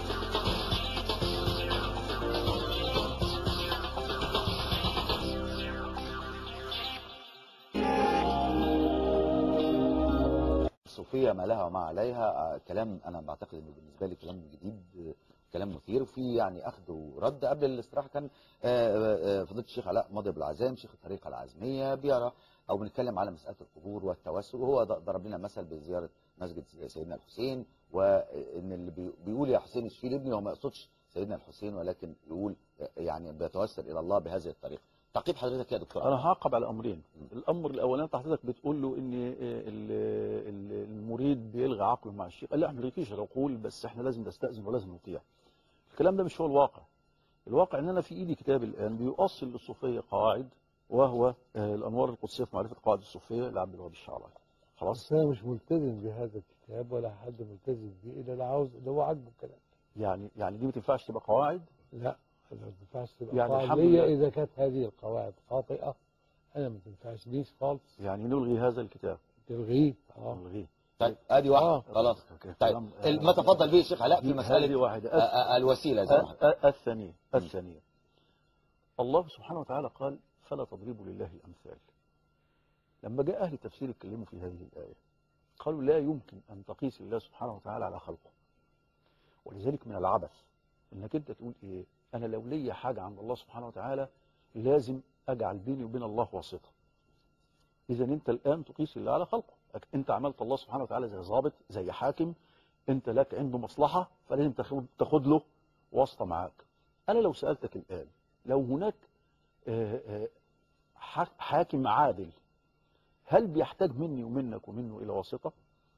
الصوفيه ما لها وما عليها آه، كلام انا بعتقد انه بالنسبه لي كلام جديد آه، كلام مثير وفي يعني اخذ ورد قبل الاستراحه كان آه، آه، فضيله الشيخ علاء ماضي بالعزام شيخ الطريقه العزميه بيرى او بنتكلم على مساله القبور والتوسل وهو ض- ضرب لنا مثل بزياره مسجد سيدنا الحسين وان اللي بي- بيقول يا حسين اشفي لي ابني هو ما يقصدش سيدنا الحسين ولكن يقول يعني بيتوسل الى الله بهذه الطريقه تعقيب حضرتك يا دكتور انا هعقب على امرين الامر الاولاني انت حضرتك بتقول له ان ال- ال- المريد بيلغي عقله مع الشيخ قال لا احنا ما بنلغيش العقول بس احنا لازم نستاذن ولازم نطيع الكلام ده مش هو الواقع الواقع ان انا في ايدي كتاب الان بيؤصل للصوفيه قواعد وهو آه، الانوار القدسيه في معرفه قواعد الصوفيه لعبد الوهاب الشعراوي خلاص بس انا مش ملتزم بهذا الكتاب ولا حد ملتزم بيه الا اللي عاوز اللي هو عاجبه الكلام يعني يعني دي ما تنفعش تبقى قواعد لا ما تنفعش تبقى يعني قواعد الحمد ليا لله. اذا كانت هذه القواعد خاطئه انا ما تنفعش ليش خالص يعني نلغي هذا الكتاب تلغيه اه نلغيه طيب ادي واحده آه. خلاص أوكي. طيب كلام- ال- ما تفضل به الشيخ علاء في دي- مساله هذه واحده آه، آه، الوسيله زي ما أ- أ- الثانية الثانية الله سبحانه وتعالى قال فلا تضربوا لله الأمثال لما جاء أهل التفسير يتكلموا في هذه الآية قالوا لا يمكن أن تقيس الله سبحانه وتعالى على خلقه ولذلك من العبث انك انت تقول ايه انا لو ليا حاجة عند الله سبحانه وتعالى لازم اجعل بيني وبين الله واسطة اذا انت الان تقيس الله على خلقه انت عملت الله سبحانه وتعالى زي ضابط زي حاكم انت لك عنده مصلحة فلازم تاخد تاخد له واسطة معاك انا لو سألتك الان لو هناك آه، آه، حاك- حاكم عادل هل بيحتاج مني ومنك ومنه الى واسطة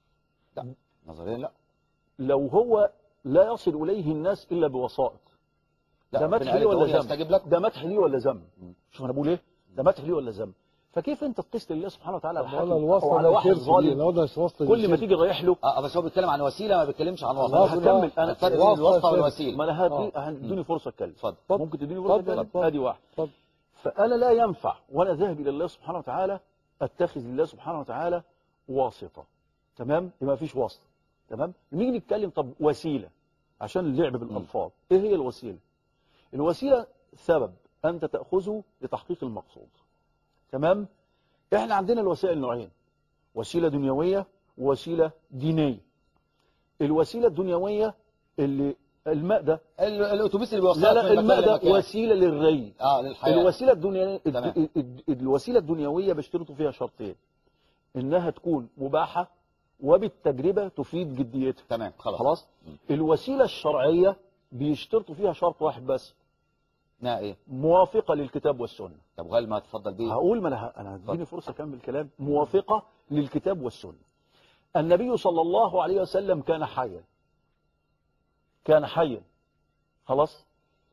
نظريا لا لو هو لا يصل اليه الناس الا بوسائط لا ده ربنا مدح قال ليه ولا ادعوني ذم استجب لكم ده مدح ليه ولا ذم مم. شوف انا بقول ايه ده مدح ليه ولا ذم فكيف انت تقيس لله سبحانه وتعالى على طب حاكم ولا الوصل او على واحد للشرك دي، ظالم لو ده وصل كل ما للشرك. تيجي رايح له اه بس هو بيتكلم عن وسيله ما بيتكلمش عن وسط انا الوصل هكمل انا الفرق بين الوصل الواسطه والشرك. والوسيله ما انا هدي آه. هتدوني فرصه اتكلم اتفضل ممكن تديني فرصه اتفضل، اتكلم اتفضل. ادي واحد اتفضل. فانا لا ينفع وانا ذاهب الى الله سبحانه وتعالى اتخذ لله سبحانه وتعالى واسطه تمام يبقى مفيش واسطه تمام نيجي نتكلم طب وسيله عشان اللعب بالالفاظ ايه هي الوسيله الوسيله سبب انت تاخذه لتحقيق المقصود تمام احنا عندنا الوسائل نوعين وسيله دنيويه ووسيله دينيه الوسيله الدنيويه اللي الماء ده ال- الاتوبيس اللي بيوصلك لا لا من مكان الماء ده لمكان. وسيله للري اه للحياه الوسيله الدنيويه تمام. الد- الد- الوسيله الدنيويه بيشترطوا فيها شرطين انها تكون مباحه وبالتجربه تفيد جديتها تمام خلاص خلاص مم. الوسيله الشرعيه بيشترطوا فيها شرط واحد بس ما ايه موافقه للكتاب والسنه طب غير ما تفضل بيه هقول ما انا ه- انا هديني فرصه اكمل الكلام موافقه للكتاب والسنه النبي صلى الله عليه وسلم كان حيا كان حيا خلاص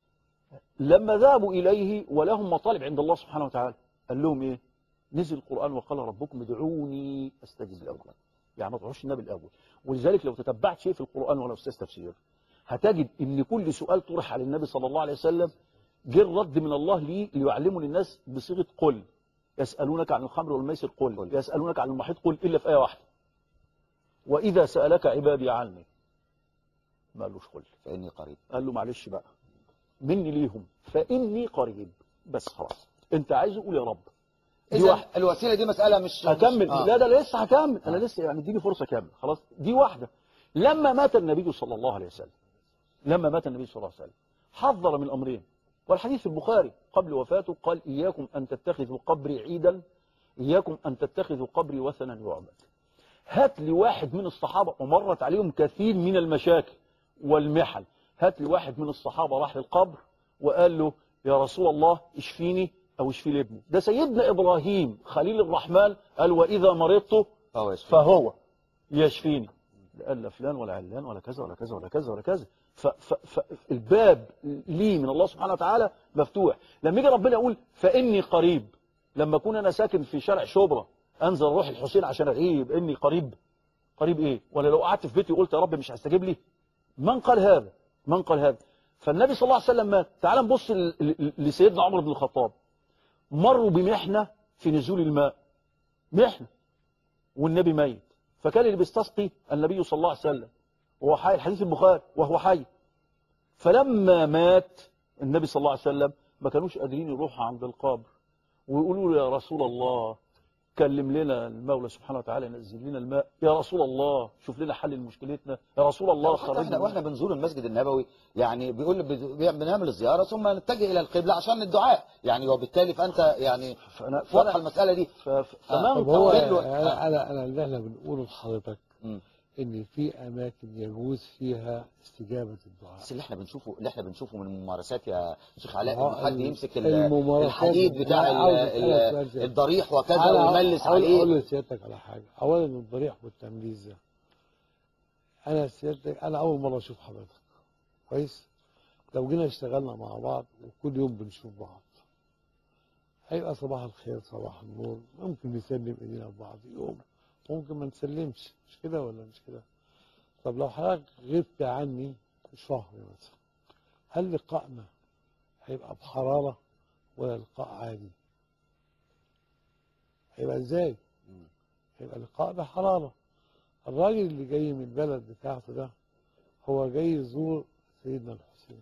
لما ذهبوا اليه ولهم مطالب عند الله سبحانه وتعالى قال لهم ايه نزل القران وقال ربكم ادعوني استجب لكم يعني ما تدعوش النبي الاول ولذلك لو تتبعت شيء في القران ولا استاذ تفسير هتجد ان كل سؤال طرح على النبي صلى الله عليه وسلم جه الرد من الله ليه ليعلمه للناس بصيغه قل يسالونك عن الخمر والميسر قل, قل. يسالونك عن المحيط قل الا في ايه واحده واذا سالك عبادي عني ما قالوش قل فاني قريب قال له معلش بقى مني ليهم فاني قريب بس خلاص انت عايز قول يا رب دي اذا واحده الوسيله دي مساله مش هكمل مش- آه. لا ده لسه هكمل انا آه. لسه يعني اديني فرصه كامله خلاص دي واحده لما مات النبي صلى الله عليه وسلم لما مات النبي صلى الله عليه وسلم حذر من امرين والحديث في البخاري قبل وفاته قال اياكم ان تتخذوا قبري عيدا اياكم ان تتخذوا قبري وثنا يعبد هات لي واحد من الصحابه ومرت عليهم كثير من المشاكل والمحن هات لي واحد من الصحابه راح للقبر وقال له يا رسول الله اشفيني او اشفي لي ابني ده سيدنا ابراهيم خليل الرحمن قال واذا مرضت فهو يشفي فهو يشفيني لا قال لا فلان ولا علان ولا كذا ولا كذا ولا كذا ولا كذا فالباب لي من الله سبحانه وتعالى مفتوح لما يجي ربنا يقول فاني قريب لما اكون انا ساكن في شارع شبرا انزل روح الحسين عشان اغيب اني قريب قريب ايه ولا لو قعدت في بيتي وقلت يا رب مش هستجيب لي من قال هذا من قال هذا فالنبي صلى الله عليه وسلم مات تعال نبص ل- ل- لسيدنا عمر بن الخطاب مروا بمحنه في نزول الماء محنه والنبي ميت فكان اللي بيستسقي النبي صلى الله عليه وسلم وهو حي الحديث البخاري وهو حي فلما مات النبي صلى الله عليه وسلم ما كانوش قادرين يروحوا عند القبر ويقولوا له يا رسول الله كلم لنا المولى سبحانه وتعالى ينزل لنا الماء يا رسول الله شوف لنا حل لمشكلتنا يا رسول الله حتى احنا خرجنا واحنا بنزور المسجد النبوي يعني بيقول بي- بنعمل الزياره ثم نتجه الى القبله عشان الدعاء يعني وبالتالي فانت يعني فأنا واضحه فأنا المساله دي ف- ف- فما طب هو طويل له- انا انا انا اللي احنا بنقوله لحضرتك مم. ان في اماكن يجوز فيها استجابه الدعاء بس اللي احنا بنشوفه اللي احنا بنشوفه من الممارسات يا شيخ علاء آه، انه حد ال- يمسك ال- الممارسات الحديد بتاع أنا عاوز ال- أسألك ال- سؤال زي- الضريح وكذا أنا ويملس أقول- اقول عليه لسيادتك على حاجه اولا الضريح والتمليس ده انا سيادتك انا اول مره اشوف حضرتك كويس لو جينا اشتغلنا مع بعض وكل يوم بنشوف بعض هيبقى صباح الخير صباح النور ممكن نسلم ايدينا لبعض يوم ممكن ما نسلمش مش كده ولا مش كده طب لو حضرتك غبت عني شهر مثلا هل لقائنا هيبقى بحرارة ولا لقاء عادي هيبقى ازاي مم. هيبقى لقاء بحرارة الراجل اللي جاي من البلد بتاعته ده هو جاي يزور سيدنا الحسين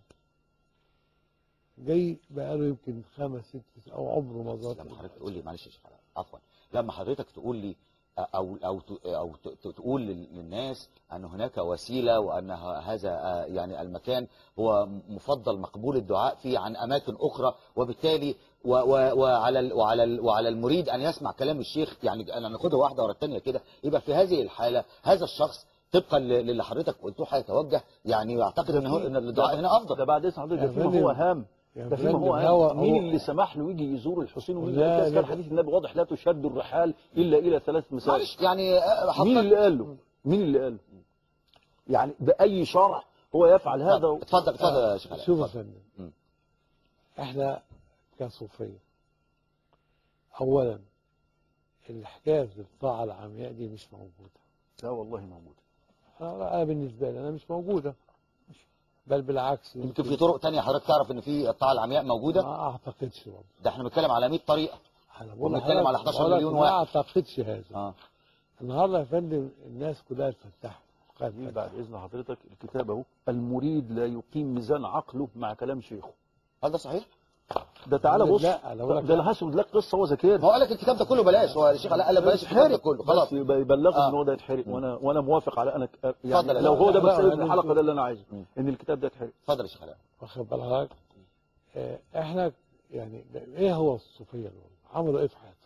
جاي بقاله يمكن خمس ست او عمره ما زار لما حضرتك تقول لي معلش يا شيخ علاء عفوا لما حضرتك تقول لي او او ت- او ت- ت- تقول لل- للناس ان هناك وسيله وان ه- هذا آه، يعني المكان هو مفضل مقبول الدعاء فيه عن اماكن اخرى وبالتالي و- و- وعلى ال- وعلى ال- وعلى المريد ان يسمع كلام الشيخ يعني انا ناخدها واحده ورا الثانيه كده يبقى في هذه الحاله هذا الشخص طبقا ل- للي حضرتك قلته هيتوجه يعني يعتقد ان هو ان الدعاء هنا افضل ده بعد اذن حضرتك ده يا فيما فندم، هو هام يا ده فيما فندم، هو هو- هام مين هو- اللي سمح له يجي يزور الحسين ومين لا، اللي لا. كان حديث النبي واضح لا تشد الرحال الا الى ثلاث مساجد معلش يعني آه، حضرتك- مين اللي قال له مين اللي قال له يعني باي شرع هو يفعل هذا و- اتفضل اتفضل يا شيخ علاء شوف يا اتفضل. فندم مم. احنا كصوفية اولا الحكاية الطاعة العمياء دي مش موجودة لا والله موجود انا أنا بالنسبة لي انا مش موجودة بل بالعكس يمكن في طرق تانية حضرتك تعرف ان في الطاعة العمياء موجودة ما اعتقدش برضه ده احنا بنتكلم على 100 طريقة انا بقول وبنتكلم لحضرتك- على 11 بقول لك مليون ما واحد. اعتقدش هذا اه النهارده يا فندم الناس كلها اتفتحت قد دي فتحت. بعد اذن حضرتك الكتاب اهو المريد لا يقيم ميزان عقله مع كلام شيخه هل ده صحيح؟ ده تعالى بص لا، أنا بقول لك ده انا هسرد لك قصه هو ذاكرها هو قال لك الكتاب ده كله بلاش هو الشيخ علاء قال لك بلاش الكتاب ده كله خلاص بس يبقى يبلغك آه. ان هو ده يتحرق وانا وانا موافق على انا ك- اتفضل يعني يا لو شيخ. هو ده لا، مسألة لا، الحلقه لا. ده اللي انا عايزه مم. ان الكتاب ده يتحرق اتفضل يا شيخ علاء واخد بال حضرتك آه، احنا يعني ده- ايه هو الصوفيه دول؟ عملوا ايه في حياتهم؟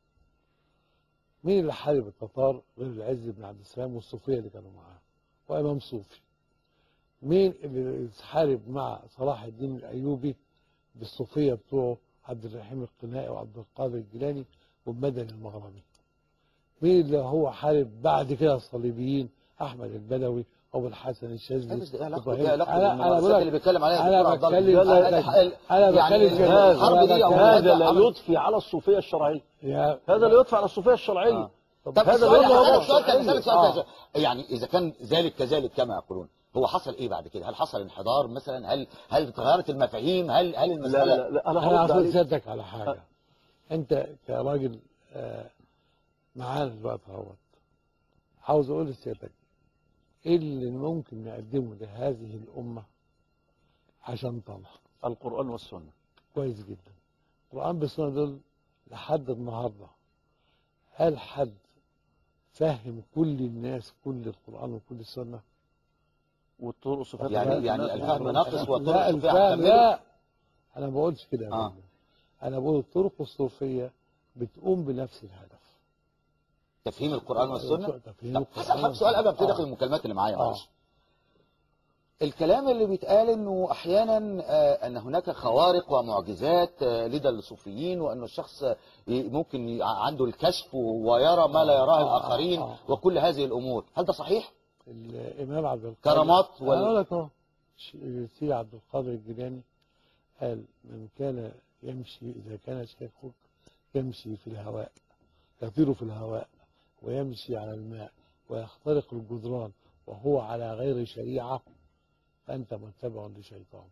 مين اللي حارب التتار غير العز بن عبد السلام والصوفيه اللي كانوا معاه؟ وامام صوفي. مين اللي حارب مع صلاح الدين الايوبي بالصوفيه بتوعه عبد الرحيم القنائي وعبد القادر الجيلاني والمدني المغربي؟ مين اللي هو حارب بعد كده الصليبيين احمد البدوي وابو الحسن الشاذلي بس ده علاقته إبراهيم- ايه علاقته أنا- أنا بالممارسات بقول لك- اللي بيتكلم عليها أنا الدكتور عبد الله؟ بتكلم لا، في- لا، ال- أنا يعني بتكلم في- الحرب أنا دي او بتكلم- هذا لا عمل- يضفي على الصوفيه الشرعيه يا هذا لا يضفي على الصوفيه الشرعيه آه. طب طب هذا السؤال اللي هو هسألك سؤال الشرعية. تاني هسألك سؤال آه. تاني. يعني اذا كان ذلك كذلك كما يقولون هو حصل ايه بعد كده؟ هل حصل انحدار مثلا؟ هل هل تغيرت المفاهيم؟ هل هل لا المسألة لا لا انا انا هرد عاوز عليك اسالك على حاجه انت كراجل آه، معانا دلوقتي اهوت عاوز اقول لسيادتك ايه اللي ممكن نقدمه لهذه الامه عشان طلع القران والسنه كويس جدا القران بالسنه دول لحد النهارده هل حد فهم كل الناس كل القران وكل السنه والطرق الصوفيه يعني يعني الفهم ناقص والطرق لا الصوفية الفهم هتكمله؟ لا انا ما بقولش كده يا آه. فندم. انا بقول الطرق الصوفيه بتقوم بنفس الهدف تفهيم القرآن والسنة؟ تفهيم طب القرآن هسأل حضرتك سؤال قبل ما ابتدي آه. اخد المكالمات اللي معايا آه. معلش الكلام اللي بيتقال انه احيانا آه، ان هناك خوارق ومعجزات آه، لدى الصوفيين وانه الشخص ي- ممكن ي- عنده الكشف ويرى ما لا يراه آه، الاخرين آه. وكل هذه الامور هل ده صحيح الامام عبد القادر كرامات وال- انا اقول لك اهو ش- سيدي عبد القادر الجيلاني قال من كان يمشي اذا كان شيخك يمشي في الهواء يطير في الهواء ويمشي على الماء ويخترق الجدران وهو على غير شريعه فانت متبع لشيطان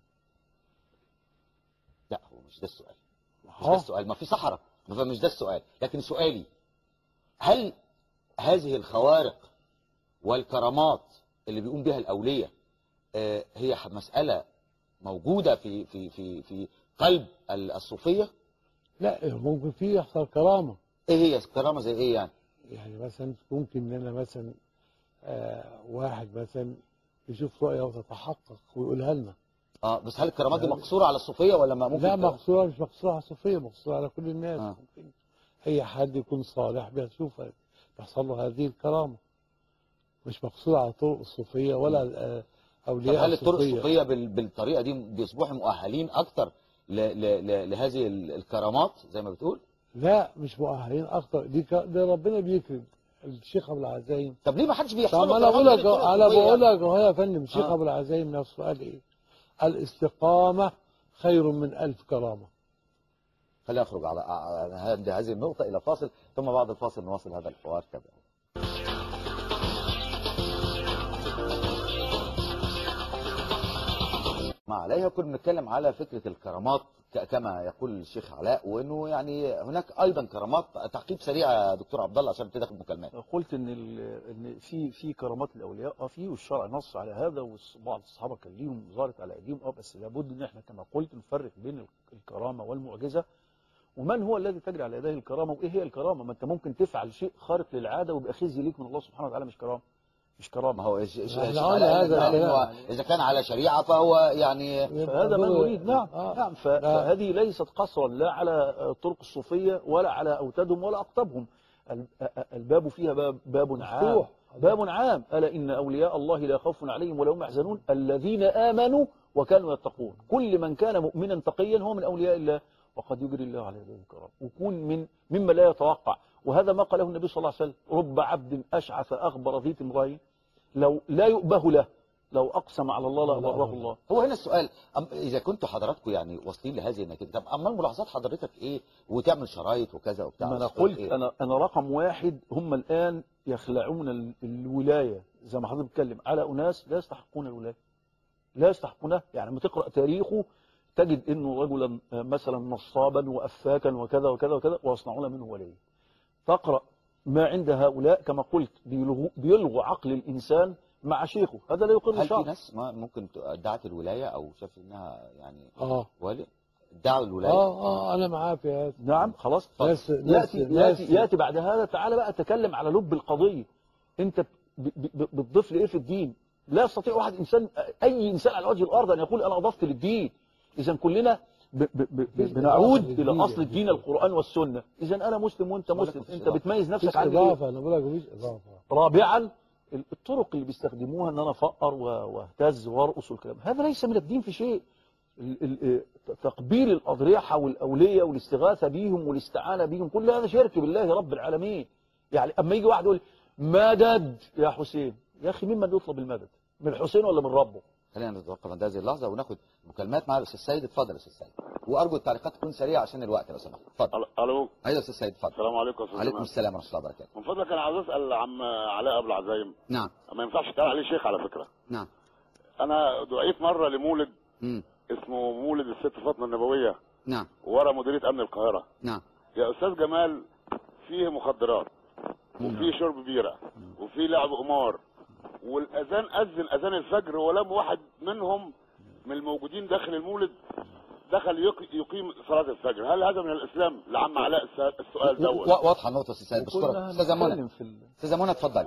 لا هو مش ده السؤال مش ده أهو. السؤال ما في صحراء ما مش ده السؤال لكن سؤالي هل هذه الخوارق والكرامات اللي بيقوم بها الاولياء آه، هي ح- مسألة موجودة في في في في قلب ال- الصوفية لا ممكن فيه يحصل كرامه ايه هي الكرامه زي ايه يعني يعني مثلا ممكن ان انا مثلا آه واحد مثلا يشوف رؤيه وتتحقق ويقولها لنا اه بس هل الكرامات دي لا. مقصوره على الصوفيه ولا ما ممكن لا ت- مقصوره مش مقصوره على الصوفيه مقصوره على كل الناس آه. ممكن اي حد يكون صالح بيشوف تحصل له هذه الكرامه مش مقصوره على طرق الصوفيه ولا آه، طب اولياء هل الطرق الصوفيه الصوفيه بال- بالطريقه دي بيصبحوا مؤهلين اكتر ل... ل... ل... لهذه ال- الكرامات زي ما بتقول لا مش مؤهلين اكتر دي ك... ده ربنا بيكرم الشيخ ابو العزايم طب ليه ما حدش طب بيحصل له انا كرامات بقول غير لك الطرق انا الصوفية بقول يعني؟ لك اهو يا فندم الشيخ آه. ابو العزايم نفسه قال ايه؟ الاستقامه خير من ألف كرامه خلينا نخرج على على هذه هذه النقطه الى فاصل ثم بعد الفاصل نواصل هذا الحوار كذا ما عليها كنا بنتكلم على فكره الكرامات ك- كما يقول الشيخ علاء وانه يعني هناك ايضا كرامات تعقيب سريع يا دكتور عبد الله عشان تاخد مكالمات قلت ان ال- ان في في كرامات الاولياء اه في والشرع نص على هذا وبعض الصحابه كان ليهم ظهرت على ايديهم اه بس لابد ان احنا كما قلت نفرق بين الكرامه والمعجزه ومن هو الذي تجري على يديه الكرامه وايه هي الكرامه ما انت ممكن تفعل شيء خارق للعاده ويبقى خزي ليك من الله سبحانه وتعالى مش كرامه مش ما كرامه هو الش- الش- احنا الشيخ قلنا علاء هذا قال إنه الكلام. اذا كان على شريعه فهو يعني فهذا ما نريد نعم آه. نعم ف- آه. فهذه ليست قصرا لا على الطرق الصوفيه ولا على اوتادهم ولا اقطابهم ال- الباب فيها باب, باب عام مفتوح. باب عام الا ان اولياء الله لا خوف عليهم ولا هم يحزنون الذين امنوا وكانوا يتقون كل من كان مؤمنا تقيا هو من اولياء الله وقد يجري الله على يديه الكرام وكون من مما لا يتوقع وهذا ما قاله النبي صلى الله عليه وسلم رب عبد اشعث اغبر ذي امرين لو لا يؤبه له لو اقسم على الله لابره الله هو هنا السؤال أم اذا كنتوا حضراتكم يعني واصلين لهذه النتيجه طب اما ملاحظات حضرتك ايه وتعمل شرايط وكذا وبتاع ما انا السؤال قلت إيه؟ انا انا رقم واحد هم الان يخلعون ال- الولايه زي ما حضرتك بتتكلم على اناس لا يستحقون الولايه لا يستحقونها يعني لما تقرا تاريخه تجد انه رجلا آه، مثلا نصابا وافاكا وكذا وكذا وكذا ويصنعون منه وليا تقرا ما عند هؤلاء كما قلت بيلغوا بيلغوا عقل الانسان مع شيخه هذا لا يقر هل في شرع ناس ما ممكن ت- ادعت الولايه او شاف انها يعني اه ولي ادعوا الولايه اه اه انا معاه في هذا نعم خلاص اتفضل. ناس ناس ياتي ناس ياتي ياتي بعد هذا تعالى بقى تكلم على لب القضيه انت ب- ب- ب- بتضيف لايه في الدين لا يستطيع واحد انسان اي انسان على وجه الارض ان يقول انا اضفت للدين اذا كلنا ب ب ب مفيش بنعود إضافة الى للدين اصل يعني. الدين القران والسنه اذا انا مسلم وانت بقول لك مسلم مفيش انت إضافة. بتميز مفيش نفسك عن ايه اضافه انا بقول لك مفيش اضافه رابعا الطرق اللي بيستخدموها ان انا افقر و- واهتز وارقص والكلام هذا ليس من الدين في شيء ال- ال- تقبيل الاضرحه والاوليه والاستغاثه بهم والاستعانه بهم كل هذا شرك بالله رب العالمين يعني اما يجي واحد يقول مدد يا حسين يا اخي ممن يطلب المدد من الحسين ولا من ربه خلينا نتوقف عند هذه اللحظه وناخد مكالمات مع الاستاذ سيد اتفضل يا استاذ سيد وارجو التعليقات تكون سريعه عشان الوقت لو سمحت اتفضل أل- الو ايوه يا استاذ سيد اتفضل السلام عليكم يا استاذ عليكم جمال. السلام ورحمه الله وبركاته من فضلك انا عاوز اسال عم علاء ابو العزايم نعم ما ينفعش يتقال عليه شيخ على فكره نعم انا دعيت مره لمولد مم. اسمه مولد الست فاطمه النبويه نعم ورا مديريه امن القاهره نعم يا استاذ جمال فيه مخدرات وفيه شرب بيره وفيه لعب قمار والاذان اذن اذان الفجر ولم واحد منهم من الموجودين داخل المولد دخل يق- يقيم صلاه الفجر هل هذا من الاسلام لعم علاء الس- السؤال دوت و- واضحه النقطه يا استاذ سيد بشكرك وكنا استاذه منى هنتكلم في ال- استاذه منى اتفضل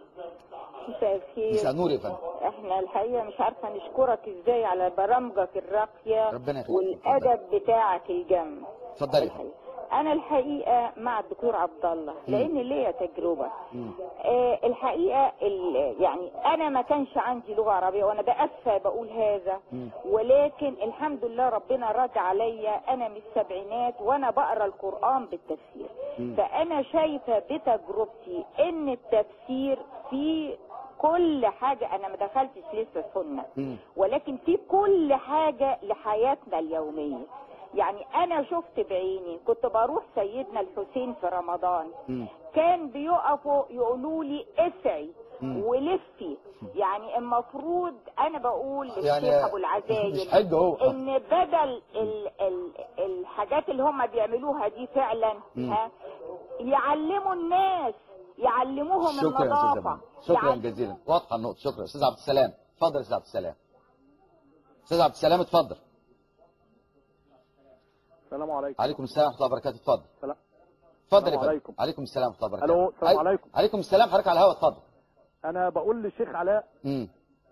مساء الخير مساء النور يا فندم احنا الحقيقه مش عارفه نشكرك ازاي على برامجك الراقيه ربنا يخليك. والادب بتاعك الجم اتفضلي يا فندم الحقيقة. انا الحقيقه مع الدكتور عبد الله لان ليا تجربه آه الحقيقه ال- يعني انا ما كانش عندي لغه عربيه وانا باسفه بقول هذا ولكن الحمد لله ربنا رد عليا انا من السبعينات وانا بقرا القران بالتفسير فانا شايفه بتجربتي ان التفسير في كل حاجة أنا ما دخلتش لسه السنة مم. ولكن في كل حاجة لحياتنا اليومية يعني أنا شفت بعيني كنت بروح سيدنا الحسين في رمضان مم. كان بيقفوا يقولوا لي اسعي مم. ولفي يعني المفروض انا بقول للشيخ يعني ابو العزايم مش حج هو. ان بدل ال ال الحاجات اللي هم بيعملوها دي فعلا مم. ها يعلموا الناس يعلموهم شكرا يا استاذه النظافه منى شكرا يعلموا- جزيلا واضحه النقطه شكرا استاذ عبد السلام اتفضل يا استاذ عبد السلام استاذ عبد السلام اتفضل السلام عليكم عليكم السلام ورحمه الله وبركاته اتفضل سلام. اتفضل يا السلام فندم عليكم. عليكم السلام ورحمه الله وبركاته الو السلام أي- عليكم عليكم السلام حضرتك على الهواء اتفضل انا بقول للشيخ علاء امم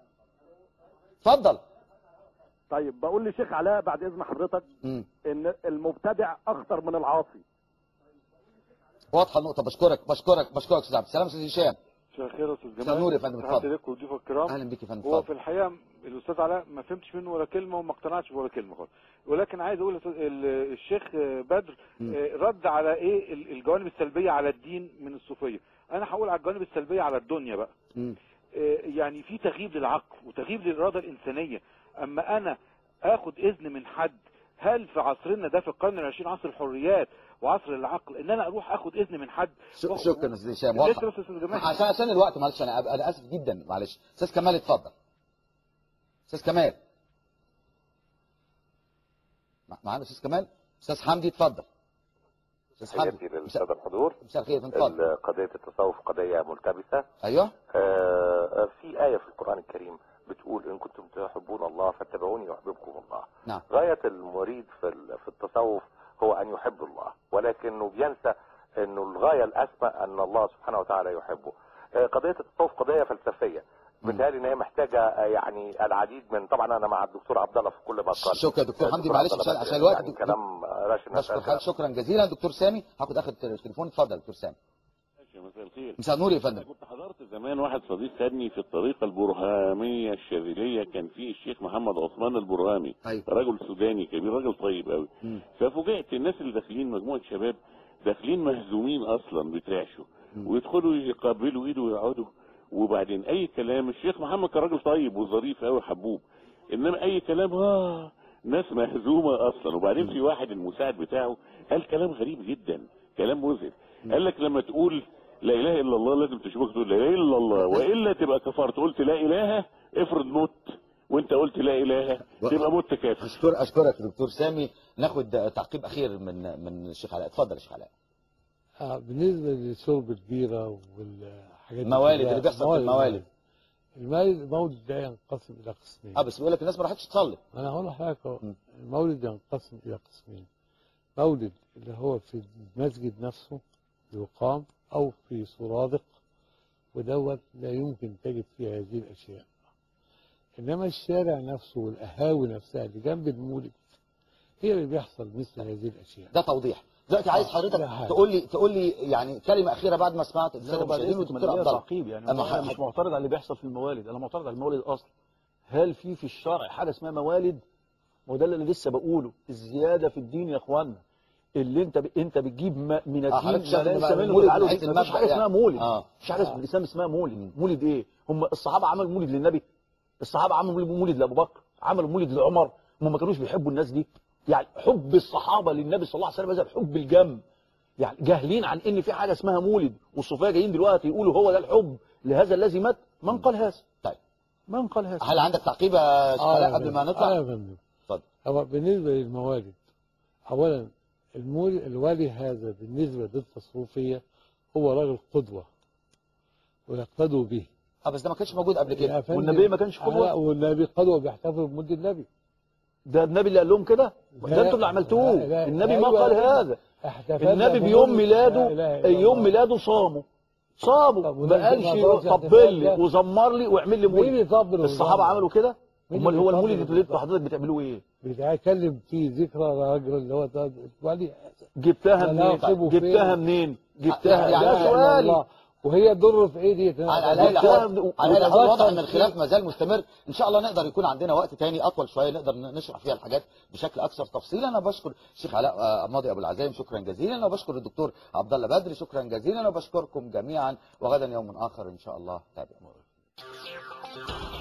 اتفضل طيب بقول للشيخ علاء بعد اذن حضرتك امم ان المبتدع اخطر من العاصي واضحه النقطه بشكرك بشكرك بشكرك استاذ عبد السلام استاذ هشام مساء الخير يا استاذ مساء جمال النور يا فندم، تحياتي اتفضل. لك وضيوف الكرام اهلا بيك يا فندم هو اتفضل في الحقيقه الاستاذ علاء ما فهمتش منه ولا كلمه وما اقتنعتش ولا كلمه خالص ولكن عايز اقول للأستاذ- ال- الشيخ بدر مم. آه، رد على ايه ال- الجوانب السلبيه على الدين من الصوفيه انا هقول على الجوانب السلبيه على الدنيا بقى مم. آه، يعني في تغييب للعقل وتغييب للاراده الانسانيه اما انا اخد اذن من حد هل في عصرنا ده في القرن العشرين عصر الحريات وعصر العقل ان انا اروح اخد اذن من حد ش- شكرا استاذ هشام لسه واضحه بس يا استاذ جمال عشان عشان الوقت معلش انا انا اسف جدا معلش استاذ كمال اتفضل استاذ كمال مع- معانا استاذ كمال استاذ حمدي اتفضل استاذ حمدي تحياتي للسادة الحضور مساء الخير اتفضل ال- قضية التصوف قضية ملتبسة ايوه آه، في آية في القرآن الكريم بتقول إن كنتم تحبون الله فاتبعوني يحببكم الله نعم غاية المريد في ال- في التصوف هو أن يحب الله ولكنه بينسى أنه الغاية الأسمى أن الله سبحانه وتعالى يحبه آه، قضية التصوف قضية فلسفية بالتالي ان هي محتاجه آه، يعني العديد من طبعا انا مع الدكتور عبد الله في كل ما قال شكرا دكتور حمدي الدكتور معلش عبد الله عشان بدر عشان الوقت يعني دكتور- كلام راشد بشكر حضرتك شكرا جزيلا دكتور سامي هاخد اخر تليفون اتفضل دكتور سامي مساء الخير مساء النور يا فندم كنت حضرت زمان واحد صديق خدني في الطريقة البرهامية الشاذلية كان فيه الشيخ محمد عثمان البرهامي ايوه رجل سوداني كبير راجل طيب قوي مم. ففوجئت الناس اللي داخلين مجموعة شباب داخلين مهزومين اصلا بترعشوا مم. ويدخلوا يقبلوا ايده ويقعدوا وبعدين اي كلام الشيخ محمد كان راجل طيب وظريف قوي حبوب انما اي كلام اه ناس مهزومه اصلا وبعدين في واحد المساعد بتاعه قال كلام غريب جدا كلام مذهل قال لك لما تقول لا اله الا الله لازم تشوفك تقول لا اله الا الله والا تبقى كفرت قلت لا اله افرض مت وانت قلت لا اله تبقى مت كافر اشكر اشكرك دكتور سامي ناخد تعقيب اخير من من الشيخ علاء اتفضل يا شيخ علاء آه، بالنسبة لشرب البيرة والحاجات دي الموالد كلها، اللي بيحصل في الموالد الموالد المولد ده ينقسم إلى قسمين اه بس بيقول لك الناس ما راحتش تصلي أنا هقول لحضرتك أهو. م. المولد ينقسم إلى قسمين مولد اللي هو في المسجد نفسه يقام أو في سرادق ودوت لا يمكن تجد فيه هذه الأشياء إنما الشارع نفسه والقهاوي نفسها اللي جنب المولد هي اللي بيحصل مثل هذه الأشياء ده توضيح دلوقتي عايز ده حضرتك حاجة. تقول لي تقول لي يعني كلمه اخيره بعد ما سمعت الساده وبعد المشاهدين إذنك والدكتور من عبد ليا الله تعقيب يعني أما انا ح- مش معترض على اللي بيحصل في الموالد انا معترض على الموالد اصلا هل في في الشرع حاجه اسمها موالد وده اللي أنا لسه بقوله الزياده في الدين يا اخوانا اللي انت ب... انت بتجيب ما من آه، الدين حضرتك شايف ما إن ليس بقى منه المولد من تعالوا حيث فيه. مفيش المبدأ حاجه اسمها يعني. مولد آه. مفيش حاجه في الاسلام اسمها مولد مولد ايه هم الصحابه عملوا مولد للنبي الصحابه عملوا مولد لابو بكر عملوا مولد لعمر هم ما كانوش بيحبوا الناس دي يعني حب الصحابه للنبي صلى الله عليه وسلم هذا الحب الجم يعني جاهلين عن ان في حاجه اسمها مولد والصوفيه جايين دلوقتي يقولوا هو ده الحب لهذا الذي مات من قال هذا طيب من قال هذا هل عندك تعقيب يا شيخ آه علاء يا قبل ما فندم. نطلع آه يا فندم اتفضل هو بالنسبة للموالد أولا المول الوالي هذا بالنسبة للتصوفية هو راجل قدوة ويقتدوا به اه بس ده ما كانش موجود قبل يا كده فندم، والنبي ما كانش قدوة؟ لا والنبي قدوة بيحتفل بمد النبي ده النبي اللي قال لهم كده ده لا، انتوا اللي عملتوه لا، لا، النبي ما أيوة، قال أيوة. هذا احتفلنا النبي بمولد- بيوم لا ميلاده إله إلا يوم الله. ميلاده صاموا صاموا طب ما والنبي قالش ما قالش طبل احتفال لي ده. وزمر لي واعمل لي مين اللي مولد يطبل الصحابه ويزمر؟ عملوا كده مين امال اللي هو يطبل المولد اللي انتوا ويزمر؟ حضرتك بتعملوه ايه بيتكلم في ذكرى راجل اللي هو ده الولي جبتها لا، منين ناقبه جبتها فين؟ منين جبتها يعني- ده يعني سؤالي الله. وهي ضر في ايه دي على الهيئة جبتها على من- الهيئة وتذكر واضح ان في- الخلاف ما زال مستمر ان شاء الله نقدر يكون عندنا وقت تاني اطول شويه نقدر نشرح فيها الحاجات بشكل اكثر تفصيلا انا بشكر الشيخ علاء آه، ماضي ابو العزايم شكرا جزيلا وبشكر الدكتور عبد الله بدري شكرا جزيلا وبشكركم جميعا وغدا يوم اخر ان شاء الله تابعوا